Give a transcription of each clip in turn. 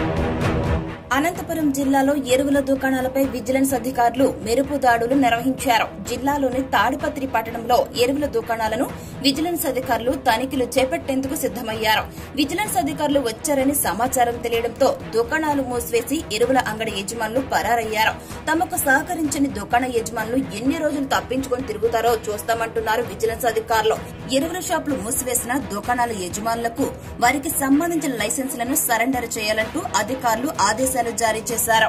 అనంతపురం జిల్లాలో ఎరువుల దుకాణాలపై విజిలెన్స్ అధికారులు మెరుపు దాడులు నిర్వహించారు జిల్లాలోని తాడిపత్రి పట్టణంలో ఎరువుల దుకాణాలను విజిలెన్స్ అధికారులు తనిఖీలు చేపట్టేందుకు సిద్దమయ్యారు విజిలెన్స్ అధికారులు వచ్చారని సమాచారం తెలియడంతో దుకాణాలు మూసివేసి ఎరువుల అంగడి యజమానులు పరారయ్యారు తమకు సహకరించని దుకాణ యజమానులు ఎన్ని రోజులు తప్పించుకొని తిరుగుతారో చూస్తామంటున్నారు విజిలెన్స్ అధికారులు ఎరువుల షాపులు మూసివేసిన దుకాణాల యజమానులకు వారికి సంబంధించిన లైసెన్సులను సరెండర్ చేయాలంటూ అధికారులు ఆదేశాలు జారీ చేశారు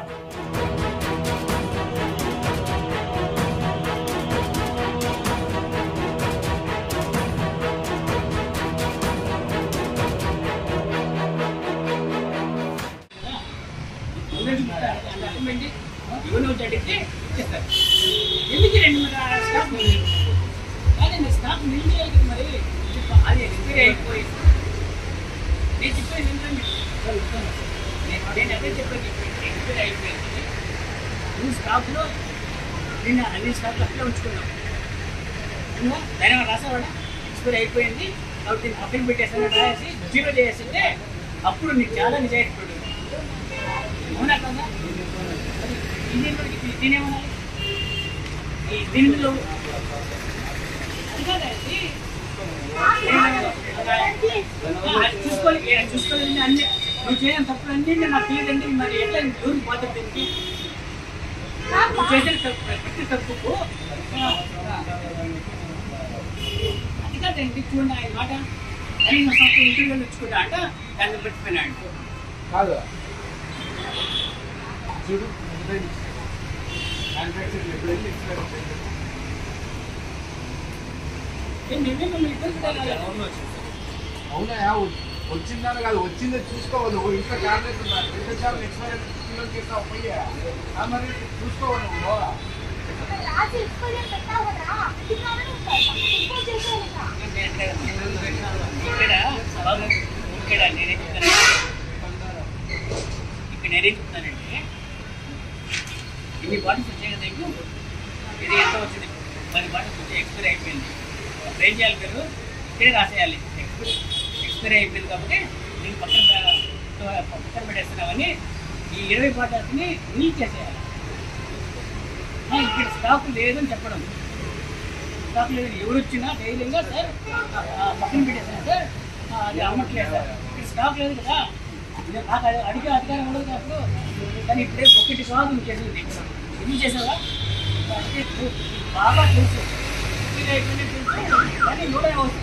ఇవన్నీ వచ్చి అడిగితే ఇచ్చేస్తారు ఎందుకు రెండు మరి స్టాఫ్ కాదండి స్టాఫ్ నిలిచేయాలి కదా మరి అది రిపేర్ అయిపోయి నేను చెప్పేది ఏంటంటే నేను నేను అదే చెప్పేది రిపేర్ అయిపోయింది ఈ స్టాఫ్లో నిన్న అన్ని స్టాఫ్లు అట్లే ఉంచుకున్నాం ఇంకా దాని ఏమైనా రాసావాడా ఎక్స్పైర్ అయిపోయింది కాబట్టి నేను అప్పీల్ పెట్టేసాను రాసి జీరో చేసేస్తే అప్పుడు నీకు చాలా నిజాయితీ పడుతుంది అవునా కదా మరి ఇండియన్ వాడికి దీ- దీనేమనాలి ఈ దీనిలో అది కాదండి అది చూసుకోవాలి ఏ, చూసుకోవాలండి అన్ని నువ్వు చేయని తప్పులు అన్నీ నాకు తెలియదండి మరి ఎట్లా ఎవరికి బాధ్యత దీనికి నువ్వు చేసిన తప్పు ప్రతి తప్పుకు ఆ, అది కాదండి చూడండి ఆయన మాట అని నా సొంత ఇంటికి వెళ్ళి వచ్చుకుంటా అంట దాన్ని పెట్టిపోయినాడు కాదు చూడు మ్యానుఫ్యాక్చరింగ్ ఎప్పుడు వెళ్ళి ఎక్స్పైర్ ఏ, మేమే మిమ్మల్ని ఇబ్బంది పెట్టాలి. అవునా వచ్చిందని కాదు వచ్చిందే చూసుకోవాలి ఓ ఇంట్లో ట్యాబ్లెట్ ఉన్నారు రెండు సార్లు ఎక్స్పైర్ కిలోకి ఇస్తావు పోయా ఆ మరి చూసుకోవాలి నువ్వు రాసి ఎక్స్పీరియన్స్ పెట్టావు కదా ఇది కావాలని ఉంటాయి ఇంపోజ్ చేసేయాలి ఇక్కడ బాబు, ఇక్కడ నేనే చెప్తాను ఇక్కడ నేనే చెప్తానండి ఇన్ని బాటిల్స్ వచ్చాయి కదా నీకు ఇది ఎంత వచ్చింది పది బాటిల్స్ వచ్చి ఎక్స్పైరీ అయిపోయింది అప్పుడు ఏం చేయాలి మీరు ఇక్కడే రాసేయాలి ఎక్స్పైరీ ఎక్స్పైరీ అయిపోయింది కాబట్టి నేను పక్కన పె- పక్కన పెట్టేస్తున్నామని ఈ ఇరవై బాటిల్స్ని రిలీజ్ చేసేయాలి ఆ, ఇక్కడ స్టాక్ లేదని చెప్పడం స్టాక్ లేదు ఎవరు వచ్చినా ధైర్యంగా సార్ ఆ, పక్కన పెట్టేసాను సార్ ఆ, అది అమ్మట్లేదు సార్ ఇక్కడ స్టాక్ లేదు కదా ఇది నాకు అది అడిగే అధికారం ఉండదు కదా అప్పుడు కానీ ఇప్పుడే ఒకటి కాదు నువ్వు చేసింది ఎందుకు చేసావా అంటే నువ్వు బాగా తెలుసు ఇది అయిపోయింది తెలుసు కానీ నూట యాభై